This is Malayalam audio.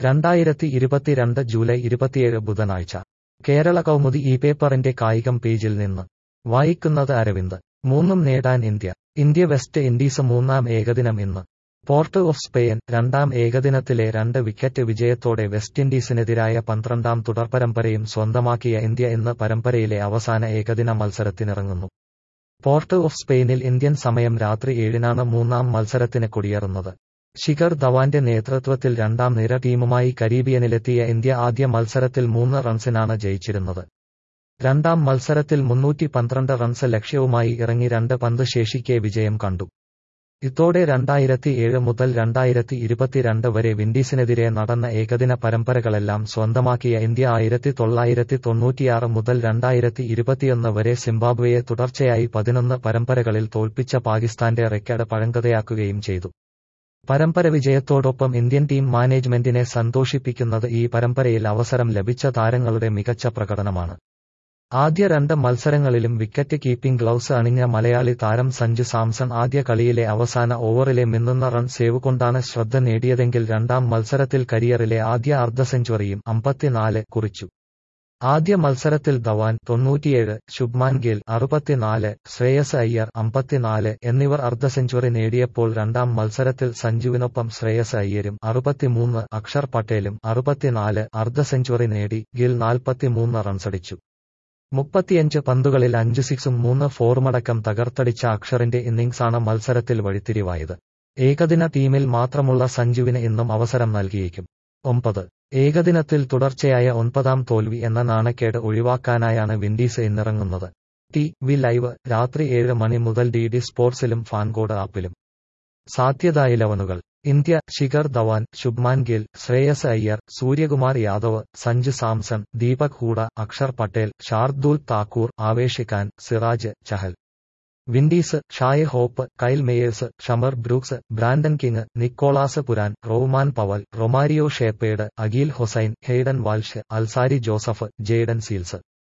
രണ്ടായിരത്തി ഇരുപത്തിരണ്ട് ജൂലൈ ഇരുപത്തിയേഴ് ബുധനാഴ്ച കേരള കൗമുദി ഈ പേപ്പറിന്റെ കായികം പേജിൽ നിന്ന് വായിക്കുന്നത് അരവിന്ദ് മൂന്നും നേടാൻ ഇന്ത്യ ഇന്ത്യ വെസ്റ്റ് ഇൻഡീസ് മൂന്നാം ഏകദിനം ഇന്ന് പോർട്ട് ഓഫ് സ്പെയിൻ രണ്ടാം ഏകദിനത്തിലെ രണ്ട് വിക്കറ്റ് വിജയത്തോടെ വെസ്റ്റ് ഇൻഡീസിനെതിരായ പന്ത്രണ്ടാം തുടർപരമ്പരയും സ്വന്തമാക്കിയ ഇന്ത്യ ഇന്ന് പരമ്പരയിലെ അവസാന ഏകദിന മത്സരത്തിനിറങ്ങുന്നു പോർട്ട് ഓഫ് സ്പെയിനിൽ ഇന്ത്യൻ സമയം രാത്രി ഏഴിനാണ് മൂന്നാം മത്സരത്തിന് കൊടിയേറുന്നത് ശിഖർ ധവാന്റെ നേതൃത്വത്തിൽ രണ്ടാം നിര ടീമുമായി കരീബിയനിലെത്തിയ ഇന്ത്യ ആദ്യ മത്സരത്തിൽ മൂന്ന് റൺസിനാണ് ജയിച്ചിരുന്നത് രണ്ടാം മത്സരത്തിൽ മുന്നൂറ്റി പന്ത്രണ്ട് റൺസ് ലക്ഷ്യവുമായി ഇറങ്ങി രണ്ട് പന്ത് ശേഷിക്കെ വിജയം കണ്ടു ഇതോടെ രണ്ടായിരത്തി ഏഴ് മുതൽ രണ്ടായിരത്തി ഇരുപത്തിരണ്ട് വരെ വിൻഡീസിനെതിരെ നടന്ന ഏകദിന പരമ്പരകളെല്ലാം സ്വന്തമാക്കിയ ഇന്ത്യ ആയിരത്തി തൊള്ളായിരത്തി തൊണ്ണൂറ്റിയാറ് മുതൽ രണ്ടായിരത്തി ഇരുപത്തിയൊന്ന് വരെ സിംബാബ്വെയെ തുടർച്ചയായി പതിനൊന്ന് പരമ്പരകളിൽ തോൽപ്പിച്ച പാകിസ്ഥാന്റെ റെക്കോർഡ് പഴങ്കഥയാക്കുകയും ചെയ്തു പരമ്പര വിജയത്തോടൊപ്പം ഇന്ത്യൻ ടീം മാനേജ്മെന്റിനെ സന്തോഷിപ്പിക്കുന്നത് ഈ പരമ്പരയിൽ അവസരം ലഭിച്ച താരങ്ങളുടെ മികച്ച പ്രകടനമാണ് ആദ്യ രണ്ട് മത്സരങ്ങളിലും വിക്കറ്റ് കീപ്പിംഗ് ഗ്ലൗസ് അണിഞ്ഞ മലയാളി താരം സഞ്ജു സാംസൺ ആദ്യ കളിയിലെ അവസാന ഓവറിലെ മിന്നുന്ന റൺ സേവ് കൊണ്ടാണ് ശ്രദ്ധ നേടിയതെങ്കിൽ രണ്ടാം മത്സരത്തിൽ കരിയറിലെ ആദ്യ അർദ്ധ സെഞ്ചുറിയും അമ്പത്തിനാല് കുറിച്ചു ആദ്യ മത്സരത്തിൽ ധവാൻ തൊണ്ണൂറ്റിയേഴ് ശുഭ്മാൻ ഗിൽ അറുപത്തിനാല് ശ്രേയസ് അയ്യർ അമ്പത്തിനാല് എന്നിവർ അർദ്ധ സെഞ്ചുറി നേടിയപ്പോൾ രണ്ടാം മത്സരത്തിൽ സഞ്ജുവിനൊപ്പം ശ്രേയസ് അയ്യരും അറുപത്തിമൂന്ന് അക്ഷർ പട്ടേലും അറുപത്തിനാല് അർദ്ധ സെഞ്ചുറി നേടി ഗിൽ നാൽപ്പത്തിമൂന്ന് റൺസടിച്ചു മുപ്പത്തിയഞ്ച് പന്തുകളിൽ അഞ്ച് സിക്സും മൂന്ന് ഫോറുമടക്കം തകർത്തടിച്ച അക്ഷറിന്റെ ഇന്നിംഗ്സാണ് മത്സരത്തിൽ വഴിത്തിരിവായത് ഏകദിന ടീമിൽ മാത്രമുള്ള സഞ്ജുവിന് ഇന്നും അവസരം നൽകിയേക്കും ഒമ്പത് ഏകദിനത്തിൽ തുടർച്ചയായ ഒൻപതാം തോൽവി എന്ന നാണക്കേട് ഒഴിവാക്കാനായാണ് വിൻഡീസ് ഇന്നിറങ്ങുന്നത് ടി വി ലൈവ് രാത്രി ഏഴ് മണി മുതൽ ഡി ഡി സ്പോർട്സിലും ഫാൻകോഡ് ആപ്പിലും സാധ്യത ഇലവനുകൾ India Shikhar Dhawan Shubman Gill Shreyas Iyer Suryakumar Yadav Sanju Samson Deepak Hooda Axar Patel Shardul Thakur Avesh Khan Siraj Chahal Windies Shai Hope Kyle Mayers Shamarh Brooks Brandon King Nicholas Pooran Rovman Powell Romario Shepherd Akeal Hosein Hayden Walsh Alzarri Joseph Jayden seals